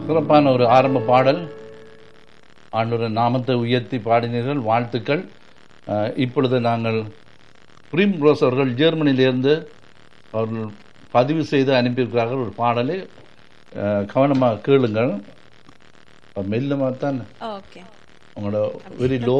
சிறப்பான ஒரு ஆரம்ப பாடல் ஆண்டோட நாமத்தை உயர்த்தி பாடினீர்கள் வாழ்த்துக்கள் அஹ், இப்பொழுது நாங்கள் பிரிம் ரோஸ் அவர்கள் ஜெர்மனியிலிருந்து அவர்கள் பதிவு செய்து அனுப்பியிருக்கிறார்கள் ஒரு பாடலை அஹ், கவனமாக கேளுங்கள் மெல்லமாக தான் ஓகே உங்களோட very low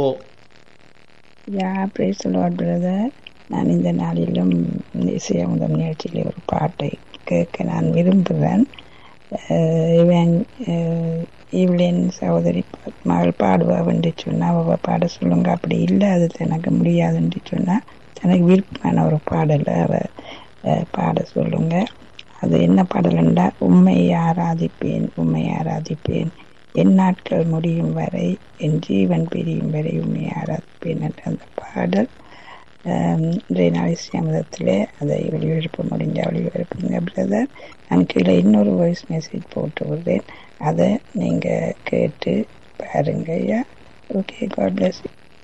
yeah praise lord brother நான் இந்த நாளிலும் இந்த இசையமுதம் நிகழ்ச்சியில் ஒரு பாட்டை கேட்க நான் விரும்புகிறேன் அஹ் இவன் அஹ் இவளின் சகோதரி பா- மகள் பாடுவா என்று சொன்னா அவ பாட சொல்லுங்க அப்படி இல்லை அது எனக்கு முடியாதுன்னு சொன்னா தனக்கு விருப்பமான ஒரு பாடலை அவ அஹ், பாட சொல்லுங்க அது என்ன பாடல்ண்டா உண்மை ஆராதிப்பேன் உண்மை ஆராதிப்பேன் என் நாட்கள் முடியும் வரை என் ஜீவன் பிரியும் வரை உண்மை ஆராதிப்பேன் என்ற அந்த பாடல் ஆம், இன்றைய நாள் மதத்தில் அதை ஒளிபரப்ப முடிஞ்ச ஒளிபரப்புங்க பிரதர் நான் கீழே இன்னொரு வாய்ஸ் மெசேஜ் போட்டு விடுறேன் அதை நீங்கள் கேட்டு பாருங்க ஐயா ஓகே காட் பிளஸ்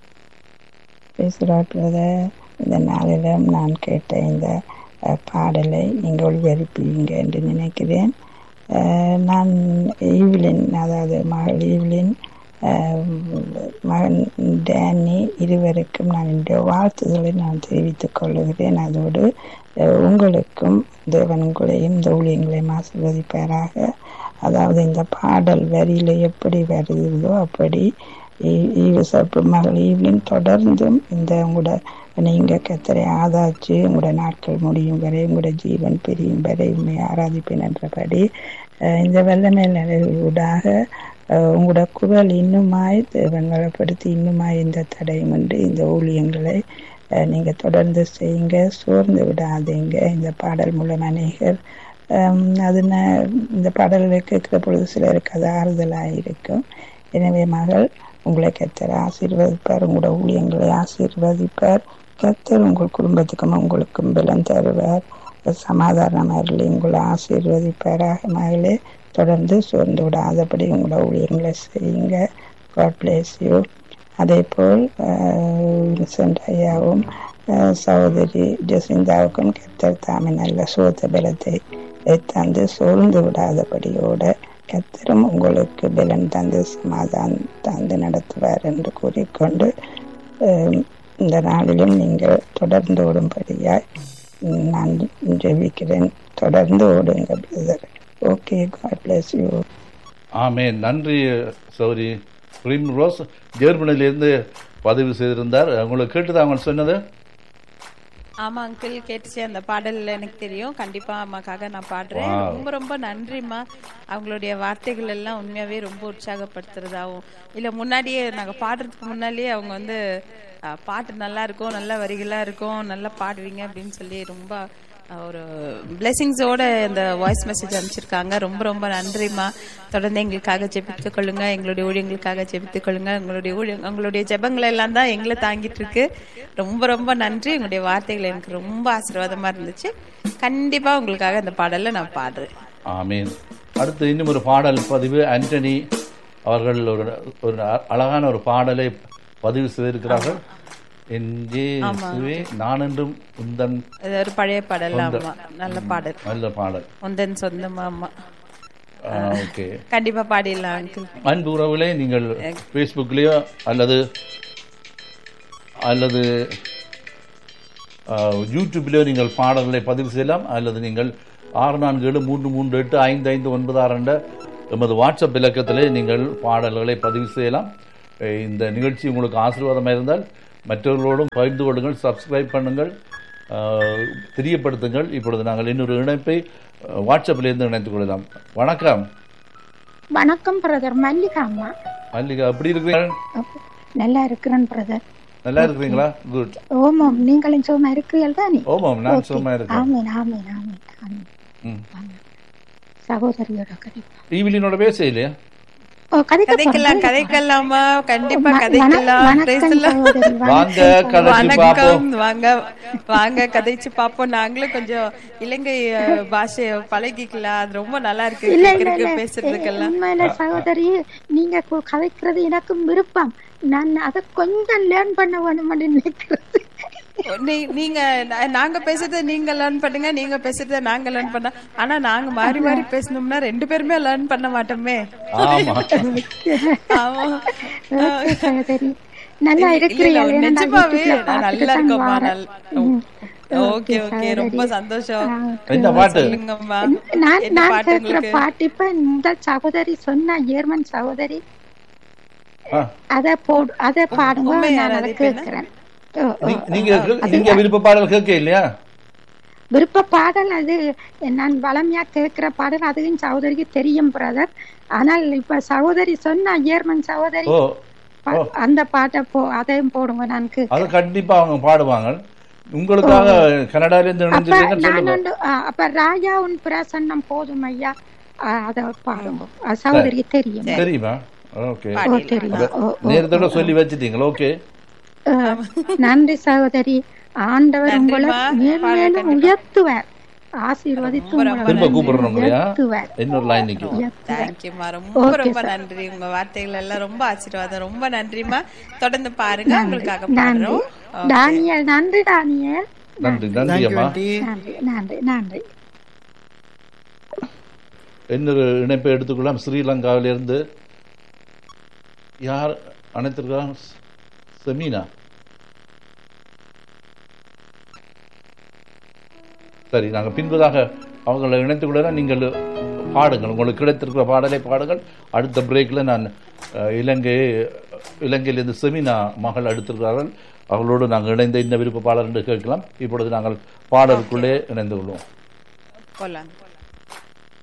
பேசுகிறார் பிரதர் இந்த நாளிலும் நான் கேட்ட இந்த அஹ், பாடலை நீங்கள் ஒளிபரப்பீங்க என்று நினைக்கிறேன் அஹ், நான் ஈவிலின் அதாவது மகள் ஈவிலின் அஹ், மகன் டேனி இருவருக்கும் நான் என்னுடைய வாழ்த்துதலை நான் தெரிவித்துக் கொள்ளுகிறேன் அதோடு அஹ், உங்களுக்கும் தேவன் உங்களையும் இந்த ஊழியங்களையும் ஆசீர்வதிப்பாராக அதாவது இந்த பாடல் வரியில எப்படி வருகிறதோ அப்படி ஈ- ஈவசப்பு மகள் ஈவினிங் தொடர்ந்தும் இந்த உங்களோட நீங்க கத்தரை ஆதாச்சு உங்களோட நாட்கள் முடியும் வரை உங்களோட ஜீவன் பிரியும் வரை உண்மை ஆராதிப்பேன் என்றபடி அஹ், இந்த வெள்ளமை நிலையூடாக அஹ், உங்களோட குரல் இன்னுமாய் தேவன் வளப்படுத்தி இன்னுமாய் இந்த தடையுமின்றி இந்த ஊழியங்களை அஹ், நீங்க தொடர்ந்து செய்யுங்க சோர்ந்து விடாதீங்க இந்த பாடல் மூலம் அநேகர் ஹம், அது ந- இந்த பாடல்களை கேட்கிற பொழுது சிலருக்கு அது ஆறுதலாக இருக்கும் எனவே மகள் உங்களை கத்தர் ஆசீர்வதிப்பார் உங்களோட ஊழியங்களை ஆசீர்வதிப்பார் கத்தர் உங்கள் குடும்பத்துக்கும் உங்களுக்கும் பலம் தருவார் சமாதானமாக உங்களை ஆசீர்வதிப்பாராக மகளே தொடர்ந்து சோர்ந்து விடாதபடி உங்களோட ஊழியங்களை செய்யுங்க காட் பிளேஸ் யூ அதே போல் வின்சென்ட் ஐயாவும் அஹ், சகோதரி ஜெசிந்தாவுக்கும் கத்தர் தாமே நல்ல சோத்த பலத்தை தந்து சோர்ந்து விடாதபடியோட கத்தரும் உங்களுக்கு பலன் தந்து சமாதானம் தந்து நடத்துவார் என்று கூறிக்கொண்டு அஹ், இந்த நாளிலும் நீங்கள் தொடர்ந்து ஓடும்படியாய் நான் ஜெபிக்கிறேன் தொடர்ந்து ஓடுங்க brother okay God bless you amen நன்றி சௌரி பிரிம் ரோஸ் ஜெர்மனியிலிருந்து பதிவு செய்திருந்தார் உங்களுக்கு கேட்டுதான் அவங்க சொன்னது ஆமா அங்கிள் கேட்டுச்சு அந்த பாடல் எனக்கு தெரியும் கண்டிப்பா அம்மாக்காக நான் பாடுறேன் Wow. ரொம்ப ரொம்ப நன்றிம்மா அவங்களுடைய வார்த்தைகள் எல்லாம் உண்மையாவே ரொம்ப உற்சாகப்படுத்துறதாவும் இல்ல முன்னாடியே நாங்க பாடுறதுக்கு முன்னாடியே அவங்க வந்து அஹ், பாட்டு நல்லா இருக்கும் நல்ல வரிகளா இருக்கும் நல்லா பாடுவீங்க அப்படின்னு சொல்லி ரொம்ப அஹ், ஒரு பிளெஸிங்ஸோட இந்த வாய்ஸ் மெசேஜ் அனுப்பிச்சிருக்காங்க ரொம்ப ரொம்ப நன்றிம்மா தொடர்ந்து எங்களுக்காக ஜெபித்துக் கொள்ளுங்க எங்களுடைய ஊழியங்களுக்காக ஜெபித்துக் கொள்ளுங்க உங்களுடைய ஊழியம் உங்களுடைய ஜெபங்கள் எல்லாம் தான் எங்களை தாங்கிட்டு இருக்கு ரொம்ப ரொம்ப நன்றி உங்களுடைய வார்த்தைகள் எனக்கு ரொம்ப ஆசீர்வாதமா இருந்துச்சு கண்டிப்பா உங்களுக்காக இந்த பாடலை நான் பாடுறேன் ஆமீன் அடுத்து இன்னும் ஒரு பாடல் பதிவு ஆண்டனி அவர்கள் ஒரு ஒரு அழகான ஒரு பாடலை பதிவு செய்திருக்கிறார்கள் என் இயேசுவே நான் என்றும் உந்தன் இது ஒரு பழைய பாடல் ஆமா நல்ல பாடல் நல்ல பாடல் உந்தன் சொந்தமா ஆமா ஓகே கண்டிப்பா பாடிடலாம் அங்கிள் அன்பு உறவுகளே நீங்கள் ஃபேஸ்புக்லேயோ அல்லது அல்லது அஹ், யூடியூப்லேயோ நீங்கள் பாடல்களை பதிவு செய்யலாம் அல்லது நீங்கள் ஆறு நான்கு ஏழு மூன்று மூன்று எட்டு ஐந்து ஐந்து ஒன்பது ஆறு என்ற எமது வாட்ஸ்அப் இலக்கத்திலே நீங்கள் பாடல்களை பதிவு செய்யலாம் அஹ், இந்த நிகழ்ச்சி உங்களுக்கு ஆசீர்வாதமாக இருந்தால் மற்றவர்களோடும் பகிர்ந்து கொள்ளுங்கள் சப்ஸ்கிரைப் பண்ணுங்கள் அஹ், தெரியப்படுத்துங்கள் இப்பொழுது நாங்கள் இன்னொரு இணைப்பை அஹ், வாட்ஸ்அப்பிலிருந்து இணைத்துக் கொள்ளலாம் வணக்கம் வணக்கம் பிரதர் மல்லிகா அம்மா மல்லிகா எப்படி இருக்கிறீங்க அப்ப- நல்லா இருக்கிறேன் பிரதர் நல்லா இருக்கிறீங்களா குட் ஓமாம் நீங்களும் சும்மா இருக்கிறீர்கள் தானே ஓமாம் நான் சும்மா இருக்கேன் ஆமீன் ஆமீன் ஆமீன் ஆமீன் ம். ஆமீன். சகோதரியோட கதைப்பா ஈவிலினோட பேச இல்லையா ஓ கதைக்க கதைக்கலாம் கதைக்கலாமா கண்டிப்பா வண- கதைக்கலாம் Praise the வணக்கம் Lord. சகோதரி வாங்க வணக்கம் கதைச்சு பார்ப்போம் வணக்கம் வாங்க வாங்க கதைச்சு பாப்போம் நாங்களும் கொஞ்சம் இலங்கை அஹ், பாஷைய பழகிக்கலாம் அது ரொம்ப நல்லா இருக்கு இல்ல இல்ல கேட்கறதுக்கு இல்ல பேசுறதுக்கெல்லாம் உண்மையில சகோதரி நீங்க கு- கதைக்கிறது எனக்கும் விருப்பம் நான் அதை கொஞ்சம் லேர்ன் பண்ண வேணும்னு நினைக்கிறது நீ- நீங்க நா- நாங்க பேசுறத நீங்க லேர்ன் பண்ணுங்க நீங்க பேசுறத நாங்க லேர்ன் பண்ண ஆனா நாங்க மாறி மாறி பேசணும்னா ரெண்டு பேருமே லேர்ன் பண்ண மாட்டோமே ஆமா ஆமா ஓகே சகோதரி நல்லா இல்ல, இருக்கிறீங்க இல்ல, ஏன்னா நான் நிஜமாவே யூடியூப்ல நான் பார்த்துட்டு நல்லா தான் இருக்கோம்மா வாரேன். நல்- ம். ஓகே ஓகே ரொம்ப சகோதரி. சந்தோஷம் என்ன பாட்டு சொல்லுங்கம்மா நான் என்ன நான் பாட்டு கேட்கிற உங்களுக்கு பாட்டு இப்ப இந்த சகோதரி சொன்ன ஜெர்மன் சகோதரி ஆ, அத போடு அத பாடுங்க உண்மை நான் யாராவது அதை இப்ப என்ன? கேட்கிறேன் ஓ, ஓ. நீ- நீங்க நீங்க விருப்ப பாடல் கேட்க இல்லையா விருப்ப பாடல் அது நான் வளமையா கேட்கிற பாடல் அதுவும் சகோதரிக்கு தெரியும் பிரதர் ஆனால் இப்ப சகோதரி சொன்ன ஜெர்மன் சகோதரி ஓ பா- அந்த பாட்டை போ அதையும் போடுங்க நான் கேட்கிறேன். அது கண்டிப்பா அவங்க பாடுவாங்க உங்களுக்காக கனடால இருந்து அப்ப இணைஞ்சிருக்கீங்கன்னு நான் சொல்லுங்க வந்து ஆ, அப்ப ராஜா உன் பிரசன்னம் போதும் ஐயா ஆ, அத பாடுங்க அது சகோதரிக்கு தெரியும் தெரியுமா ஓகே ஓ தெரியும் ஓ, ஓ. நேரத்தோட சொல்லி வச்சிட்டீங்களா ஓகே ஆ, நன்றி சகோதரி ஆண்டவர் உங்களை நன்றிம்மா. மேலும் பாருங்க, மேலும் கண்டிப்பா. உயர்த்துவார் ஆசீர்வதித்து ரொம்ப, உங்களை ரொம்ப திரும்ப மேலும் கூப்பிடுறோம் மேலும் இல்லையா உயர்த்துவார் இன்னொரு லைன் நிற்கும் உயர்த்துவார் தேங்க்யூமா ரொம்ப Okay, ரொம்ப sir. நன்றி உங்க வார்த்தைகள் எல்லாம் ரொம்ப ஆசீர்வாதம் ரொம்ப நன்றிமா தொடர்ந்து பாருங்க உங்களுக்காக நன்றி பாடுறோம் Okay. டானியல் நன்றி டானியல் நன்றி நன்றி அம்மா நன்றி நன்றி நன்றி இன்னொரு இணைப்பை எடுத்துக்கொள்ளலாம் ஸ்ரீலங்காவிலிருந்து யார் அனைத்திருக்காங்க செமீனா சரி நாங்கள் பின்பதாக அவங்களை இணைத்துக் கொள்ள நீங்கள் பாடுங்கள் உங்களுக்கு கிடைத்திருக்கிற பாடலை பாடுங்கள் அடுத்த பிரேக்கில் நான் அஹ், இலங்கை இலங்கையிலிருந்து செமினா மகள் அடுத்திருக்கிறார்கள் அவர்களோடு நாங்கள் இணைந்த இந்த விருப்ப பாடல் என்று கேட்கலாம் இப்பொழுது நாங்கள் பாடலுக்குள்ளே இணைந்து கொள்வோம் போலாம்